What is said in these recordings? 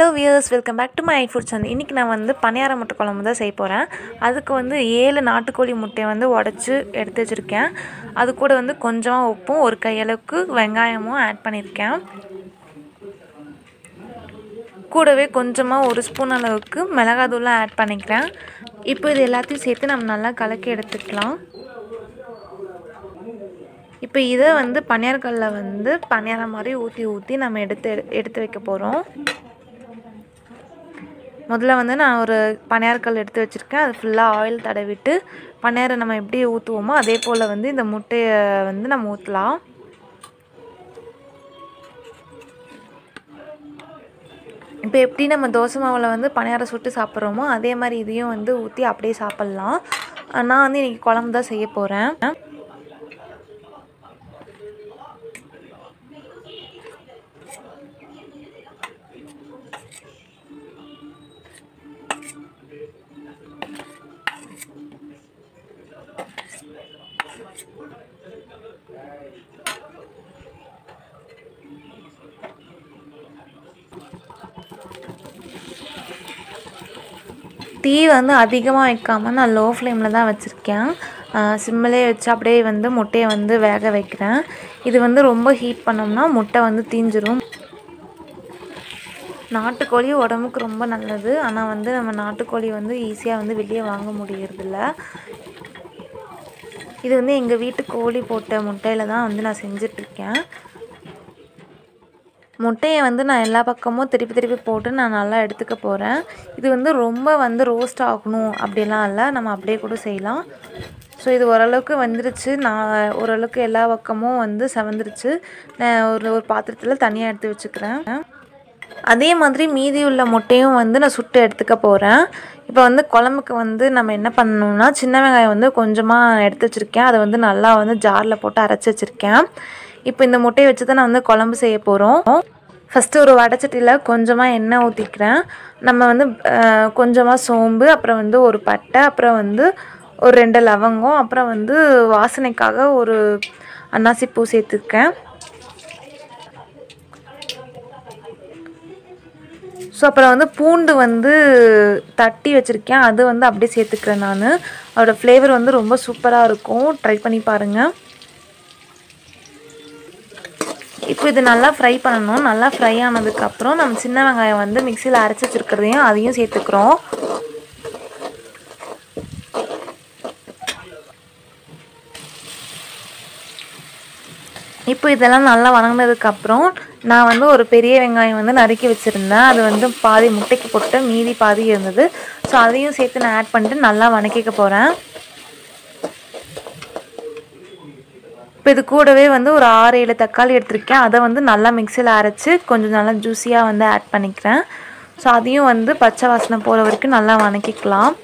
hello viewers welcome back to my food channel இன்றைக்கி நான் வந்து பணியார முட்டை குழம்பு தான் செய்ய போகிறேன் அதுக்கு வந்து ஏழு நாட்டுக்கோழி முட்டையை வந்து உடச்சி எடுத்து வச்சுருக்கேன் அது கூட வந்து கொஞ்சமாக உப்பும் ஒரு கையளவுக்கு வெங்காயமும் ஆட் பண்ணியிருக்கேன் கூடவே கொஞ்சமாக ஒரு ஸ்பூன் அளவுக்கு மிளகாத்தூள்லாம் ஆட் பண்ணிக்கிறேன் இப்போ இது எல்லாத்தையும் சேர்த்து நம்ம நல்லா கலக்கி எடுத்துக்கலாம் இப்போ இதை வந்து பனியார்கல்ல வந்து பனியாரம் மாதிரி ஊற்றி ஊற்றி நம்ம எடுத்து எடுத்து வைக்க போகிறோம் முதல்ல வந்து நான் ஒரு பனியார்கல் எடுத்து வச்சுருக்கேன் அது ஃபுல்லாக ஆயில் தடவிட்டு பனியாரை நம்ம எப்படி ஊற்றுவோமோ அதே போல் வந்து இந்த முட்டையை வந்து நம்ம ஊற்றலாம் இப்போ எப்படி நம்ம தோசை மாவில் வந்து பணியாரம் சுட்டு சாப்பிட்றோமோ அதே மாதிரி இதையும் வந்து ஊற்றி அப்படியே சாப்பிட்லாம் நான் வந்து இன்றைக்கி குழம்பு தான் செய்ய போகிறேன் தீ வந்து அதிகமாக வைக்காமல் நான் லோ ஃப்ளேமில் தான் வச்சுருக்கேன் சிம்மிலே வச்சு அப்படியே வந்து முட்டையை வந்து வேக வைக்கிறேன் இது வந்து ரொம்ப ஹீட் பண்ணோம்னா முட்டை வந்து தீஞ்சிரும் நாட்டுக்கோழி உடம்புக்கு ரொம்ப நல்லது ஆனால் வந்து நம்ம நாட்டுக்கோழி வந்து ஈஸியாக வந்து வெளியே வாங்க முடியறதில்ல இது வந்து எங்கள் வீட்டு கோழி போட்ட முட்டையில் தான் வந்து நான் செஞ்சிட்ருக்கேன் முட்டையை வந்து நான் எல்லா பக்கமும் திருப்பி திருப்பி போட்டு நான் நல்லா எடுத்துக்க போகிறேன் இது வந்து ரொம்ப வந்து ரோஸ்ட் ஆகணும் அப்படிலாம் இல்லை நம்ம அப்படியே கூட செய்யலாம் ஸோ இது ஓரளவுக்கு வந்துருச்சு நான் ஓரளவுக்கு எல்லா பக்கமும் வந்து செவந்துருச்சு நான் ஒரு ஒரு பாத்திரத்தில் தனியாக எடுத்து வச்சுக்கிறேன் அதே மாதிரி மீதி உள்ள முட்டையும் வந்து நான் சுட்டு எடுத்துக்க போகிறேன் இப்போ வந்து குழம்புக்கு வந்து நம்ம என்ன பண்ணணும்னா சின்ன வெங்காயம் வந்து கொஞ்சமாக எடுத்து வச்சுருக்கேன் அதை வந்து நல்லா வந்து ஜாரில் போட்டு அரைச்சி வச்சுருக்கேன் இப்போ இந்த முட்டையை வச்சு தான் நான் வந்து குழம்பு செய்ய போகிறோம் ஃபஸ்ட்டு ஒரு வடைச்சட்டியில் கொஞ்சமாக எண்ணெய் ஊற்றிக்கிறேன் நம்ம வந்து கொஞ்சமாக சோம்பு அப்புறம் வந்து ஒரு பட்டை அப்புறம் வந்து ஒரு ரெண்டு லவங்கம் அப்புறம் வந்து வாசனைக்காக ஒரு அன்னாசி பூ சேர்த்துருக்கேன் ஸோ அப்புறம் வந்து பூண்டு வந்து தட்டி வச்சுருக்கேன் அது வந்து அப்படியே சேர்த்துக்கிறேன் நான் அதோடய ஃப்ளேவர் வந்து ரொம்ப சூப்பராக இருக்கும் ட்ரை பண்ணி பாருங்கள் இப்போ இது நல்லா ஃப்ரை பண்ணணும் நல்லா ஃப்ரை ஆனதுக்கப்புறம் நம்ம சின்ன வெங்காயம் வந்து மிக்சியில் அரைச்சி வச்சுருக்கிறதையும் அதையும் சேர்த்துக்கிறோம் இப்போ இதெல்லாம் நல்லா வணங்கினதுக்கப்புறம் நான் வந்து ஒரு பெரிய வெங்காயம் வந்து நறுக்கி வச்சுருந்தேன் அது வந்து பாதி முட்டைக்கு போட்டு மீதி பாதி இருந்தது ஸோ அதையும் சேர்த்து நான் ஆட் பண்ணிட்டு நல்லா வணக்கிக்க போகிறேன் இப்போ இது கூடவே வந்து ஒரு ஆறு ஏழு தக்காளி எடுத்திருக்கேன் அதை வந்து நல்லா மிக்சியில் அரைச்சி கொஞ்சம் நல்லா ஜூஸியாக வந்து ஆட் பண்ணிக்கிறேன் ஸோ அதையும் வந்து பச்சை வாசனை போகிற வரைக்கும் நல்லா வணக்கிக்கலாம்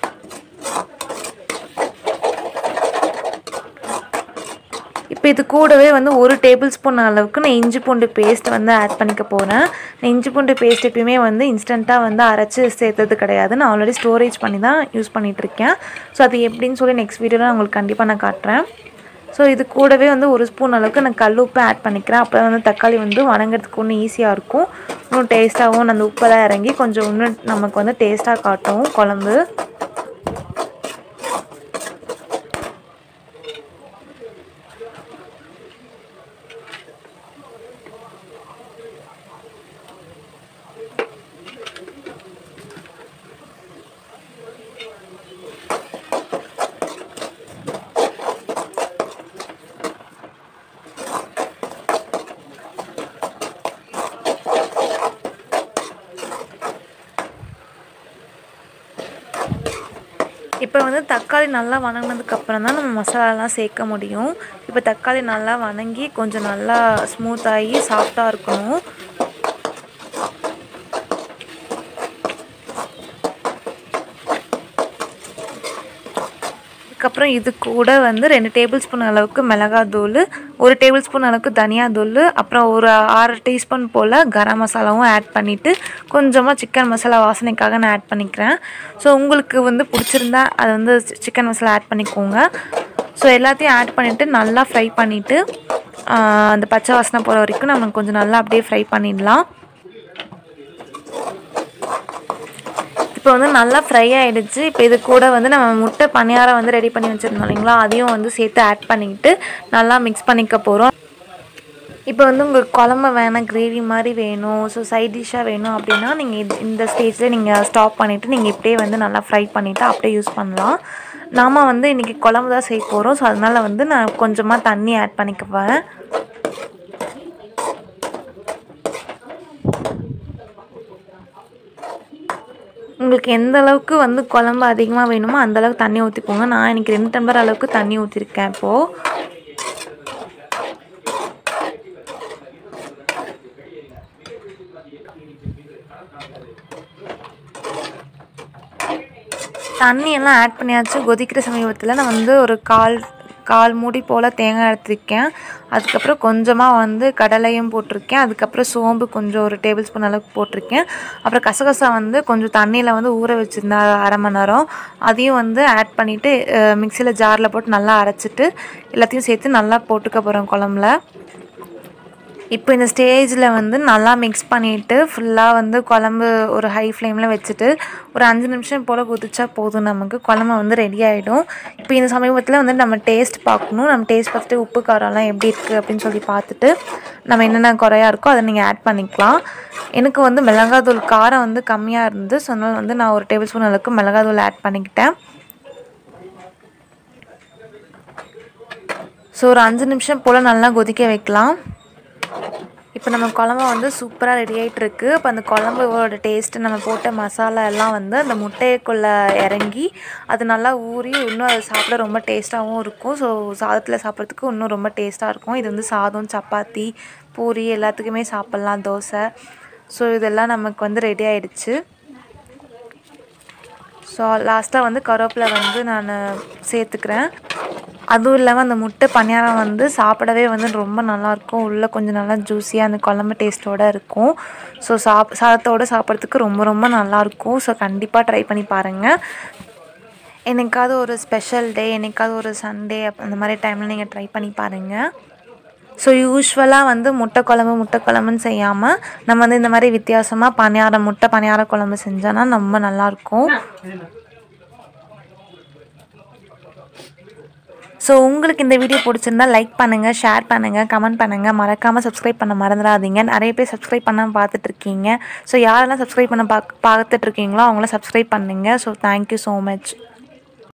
இப்போ இது கூடவே வந்து ஒரு டேபிள் ஸ்பூன் அளவுக்கு நான் இஞ்சி பூண்டு பேஸ்ட் வந்து ஆட் பண்ணிக்க போகிறேன் நான் இஞ்சி பூண்டு பேஸ்ட் எப்பயுமே வந்து இன்ஸ்டண்ட்டாக வந்து அரைச்சி சேர்த்தது கிடையாது நான் ஆல்ரெடி ஸ்டோரேஜ் பண்ணி தான் யூஸ் பண்ணிகிட்ருக்கேன் ஸோ அது எப்படின்னு சொல்லி நெக்ஸ்ட் வீடியோவில் உங்களுக்கு கண்டிப்பாக நான் காட்டுறேன் ஸோ இது கூடவே வந்து ஒரு ஸ்பூன் அளவுக்கு நான் கல் உப்பு ஆட் பண்ணிக்கிறேன் அப்போ வந்து தக்காளி வந்து வணங்குறதுக்கு ஒன்றும் ஈஸியாக இருக்கும் இன்னும் டேஸ்ட்டாகவும் அந்த உப்பெல்லாம் இறங்கி கொஞ்சம் இன்னும் நமக்கு வந்து டேஸ்ட்டாக காட்டும் குழம்பு இப்போ வந்து தக்காளி நல்லா வணங்கினதுக்கப்புறம் தான் நம்ம மசாலாலாம் சேர்க்க முடியும் இப்போ தக்காளி நல்லா வணங்கி கொஞ்சம் நல்லா ஸ்மூத்தாகி சாஃப்டாக இருக்கணும் அதுக்கப்புறம் இது கூட வந்து ரெண்டு டேபிள் ஸ்பூன் அளவுக்கு மிளகாத்தூள் ஒரு டேபிள் ஸ்பூன் அளவுக்கு தனியாத்தூள் அப்புறம் ஒரு ஆறு டீஸ்பூன் போல் கரம் மசாலாவும் ஆட் பண்ணிவிட்டு கொஞ்சமாக சிக்கன் மசாலா வாசனைக்காக நான் ஆட் பண்ணிக்கிறேன் ஸோ உங்களுக்கு வந்து பிடிச்சிருந்தா அது வந்து சிக்கன் மசாலா ஆட் பண்ணிக்கோங்க ஸோ எல்லாத்தையும் ஆட் பண்ணிவிட்டு நல்லா ஃப்ரை பண்ணிவிட்டு அந்த பச்சை வாசனை போகிற வரைக்கும் நம்ம கொஞ்சம் நல்லா அப்படியே ஃப்ரை பண்ணிடலாம் இப்போ வந்து நல்லா ஃப்ரை ஆகிடுச்சு இப்போ இது கூட வந்து நம்ம முட்டை பணியாரம் வந்து ரெடி பண்ணி வச்சுருந்தோம் இல்லைங்களா அதையும் வந்து சேர்த்து ஆட் பண்ணிக்கிட்டு நல்லா மிக்ஸ் பண்ணிக்க போகிறோம் இப்போ வந்து உங்களுக்கு குழம்பு வேணாம் கிரேவி மாதிரி வேணும் ஸோ சைட் டிஷ்ஷாக வேணும் அப்படின்னா நீங்கள் இது இந்த ஸ்டேஜில் நீங்கள் ஸ்டாப் பண்ணிவிட்டு நீங்கள் இப்படியே வந்து நல்லா ஃப்ரை பண்ணிவிட்டு அப்படியே யூஸ் பண்ணலாம் நாம் வந்து இன்றைக்கி குழம்பு தான் செய்ய போகிறோம் ஸோ அதனால் வந்து நான் கொஞ்சமாக தண்ணி ஆட் பண்ணிக்க போகிறேன் உங்களுக்கு எந்த அளவுக்கு வந்து குழம்பு அதிகமாக வேணுமோ அந்த அளவுக்கு தண்ணி ஊற்றிக்கோங்க நான் இன்றைக்கி ரெண்டு டம்ளர் அளவுக்கு தண்ணி ஊற்றிருக்கேன் இப்போது தண்ணி எல்லாம் ஆட் பண்ணியாச்சு கொதிக்கிற சமீபத்தில் நான் வந்து ஒரு கால் கால் மூடி போல் தேங்காய் எடுத்திருக்கேன் அதுக்கப்புறம் கொஞ்சமாக வந்து கடலையும் போட்டிருக்கேன் அதுக்கப்புறம் சோம்பு கொஞ்சம் ஒரு டேபிள் ஸ்பூன் அளவுக்கு போட்டிருக்கேன் அப்புறம் கசகசா வந்து கொஞ்சம் தண்ணியில் வந்து ஊற வச்சுருந்தேன் அரை மணி நேரம் அதையும் வந்து ஆட் பண்ணிவிட்டு மிக்சியில் ஜாரில் போட்டு நல்லா அரைச்சிட்டு எல்லாத்தையும் சேர்த்து நல்லா போட்டுக்க போகிறோம் குழம்புல இப்போ இந்த ஸ்டேஜில் வந்து நல்லா மிக்ஸ் பண்ணிவிட்டு ஃபுல்லாக வந்து குழம்பு ஒரு ஹை ஃப்ளேமில் வச்சுட்டு ஒரு அஞ்சு நிமிஷம் போல் கொதிச்சா போதும் நமக்கு குழம்பு வந்து ரெடி ஆகிடும் இப்போ இந்த சமீபத்தில் வந்து நம்ம டேஸ்ட் பார்க்கணும் நம்ம டேஸ்ட் பார்த்துட்டு உப்பு காரம்லாம் எப்படி இருக்குது அப்படின்னு சொல்லி பார்த்துட்டு நம்ம என்னென்ன குறையா இருக்கோ அதை நீங்கள் ஆட் பண்ணிக்கலாம் எனக்கு வந்து மிளகாத்தூள் காரம் வந்து கம்மியாக இருந்து ஸோ அதனால் வந்து நான் ஒரு டேபிள் ஸ்பூன் அளவுக்கு மிளகாத்தூள் ஆட் பண்ணிக்கிட்டேன் ஸோ ஒரு அஞ்சு நிமிஷம் போல் நல்லா கொதிக்க வைக்கலாம் இப்போ நம்ம குழம்பு வந்து சூப்பராக ரெடி ஆகிட்டு இருக்கு இப்போ அந்த குழம்போட டேஸ்ட்டு நம்ம போட்ட மசாலா எல்லாம் வந்து அந்த முட்டைக்குள்ளே இறங்கி அது நல்லா ஊறி இன்னும் அதை சாப்பிட ரொம்ப டேஸ்ட்டாகவும் இருக்கும் ஸோ சாதத்தில் சாப்பிட்றதுக்கு இன்னும் ரொம்ப டேஸ்ட்டாக இருக்கும் இது வந்து சாதம் சப்பாத்தி பூரி எல்லாத்துக்குமே சாப்பிட்லாம் தோசை ஸோ இதெல்லாம் நமக்கு வந்து ரெடி ஆயிடுச்சு ஸோ லாஸ்ட்டாக வந்து கருவேப்பிலை வந்து நான் சேர்த்துக்கிறேன் அதுவும் இல்லாமல் அந்த முட்டை பணியாரம் வந்து சாப்பிடவே வந்து ரொம்ப நல்லாயிருக்கும் உள்ளே கொஞ்சம் நல்லா ஜூஸியாக அந்த குழம்பு டேஸ்ட்டோடு இருக்கும் ஸோ சாப் சாதத்தோடு சாப்பிட்றதுக்கு ரொம்ப ரொம்ப நல்லாயிருக்கும் ஸோ கண்டிப்பாக ட்ரை பண்ணி பாருங்கள் என்னைக்காவது ஒரு ஸ்பெஷல் டே என்னைக்காவது ஒரு சண்டே அந்த மாதிரி டைமில் நீங்கள் ட்ரை பண்ணி பாருங்கள் ஸோ யூஸ்வலாக வந்து முட்டை குழம்பு முட்டை குழம்புன்னு செய்யாமல் நம்ம வந்து இந்த மாதிரி வித்தியாசமாக பணியாரம் முட்டை பணியார குழம்பு செஞ்சோன்னா ரொம்ப நல்லாயிருக்கும் ஸோ உங்களுக்கு இந்த வீடியோ பிடிச்சிருந்தா லைக் பண்ணுங்கள் ஷேர் பண்ணுங்கள் கமெண்ட் பண்ணுங்கள் மறக்காமல் சப்ஸ்கிரைப் பண்ண மறந்துடாதீங்க நிறைய பேர் சப்ஸ்கிரைப் பண்ணாமல் பார்த்துட்ருக்கீங்க ஸோ யாரெல்லாம் சப்ஸ்கிரைப் பண்ண பார்க்க பார்த்துட்ருக்கீங்களோ அவங்கள சப்ஸ்கிரைப் பண்ணுங்கள் ஸோ தேங்க்யூ ஸோ மச்